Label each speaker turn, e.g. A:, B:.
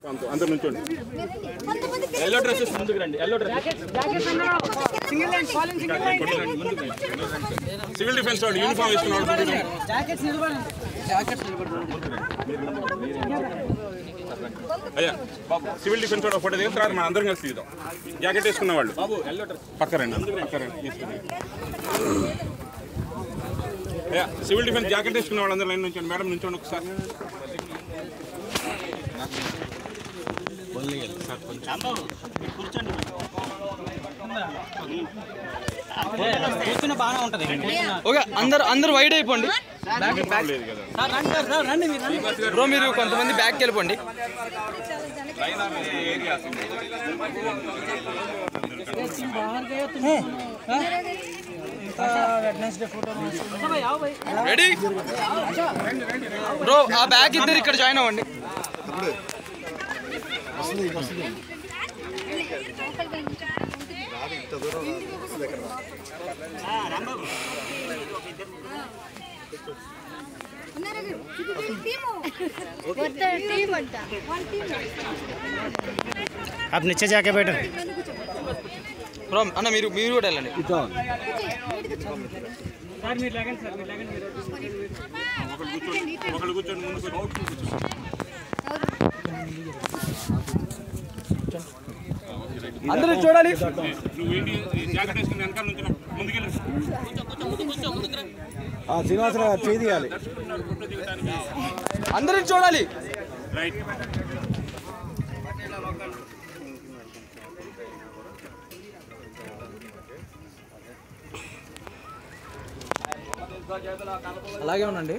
A: అంత- అందరు నుంచోండి
B: కొంతమంది
A: ఎల్లో డ్రెస్సెస్ ముందుకు రండి ఎల్లో డ్రెస్ సివిల్ డిఫెన్స్ వాడు యూనిఫామ్ వేసుకున్న వాడు ముందుకు రండి. అయ్యా బాబు సివిల్ డిఫెన్స్ వాడు ఫోటో దిగిన తర్వాత మనం అందరం కలిసి దిగుదాం జాకెట్ వేసుకున్న వాళ్ళు బాబు ఎల్లో డ్రెస్ పక్క రండి పక్క రండి తీసుకుని అయ్యా సివిల్ డిఫెన్స్ జాకెట్ వేసుకున్న వాళ్ళందరూ లైన్ నుంచోండి మేడం నుంచోండి ఒకసారి
C: కూర్చున్న బాగానే ఉంటది
D: ఓకే అందరు అందరు వైడ్ అయిపోండి
A: లేదు కదా
C: సార్ రండి సార్ సార్ రండి మీరు రండి
D: బ్రో మీరు కొంతమంది బ్యాక్కి వెళ్ళిపోండి రెడీ బ్రో ఆ బ్యాగ్ ఇద్దరు ఇక్కడ జాయిన్ అవ్వండి
B: ఉన్నారా మీరు? ఇది టీము. కొత్త టీం అంట. వాళ్ళ టీం.
E: आप नीचे जाके बैठो
B: కింద కూర్చో.
D: బ్రో అన్న మీరు మీరు కూడా వెళ్ళండి
B: కూర్చో. నీట్గా కూర్చో.
C: సార్ మీరు లేకండి సార్ మీరు లేకండి మీరు
A: ఒకళ్ళు కూర్చోండి ఒకళ్ళు కూర్చోండి ముందుకు కూర్చోండి
D: అందరూ చూడాలి
A: నువ్వేంటి జాకెట్ వేసుకుని వెనకాల నుంచి ముందుకెళ్ళి
E: శ్రీనివాసరావు చేయి తీయాలి
D: అందరూ చూడాలి
A: రైట్
D: అలాగే ఉండండి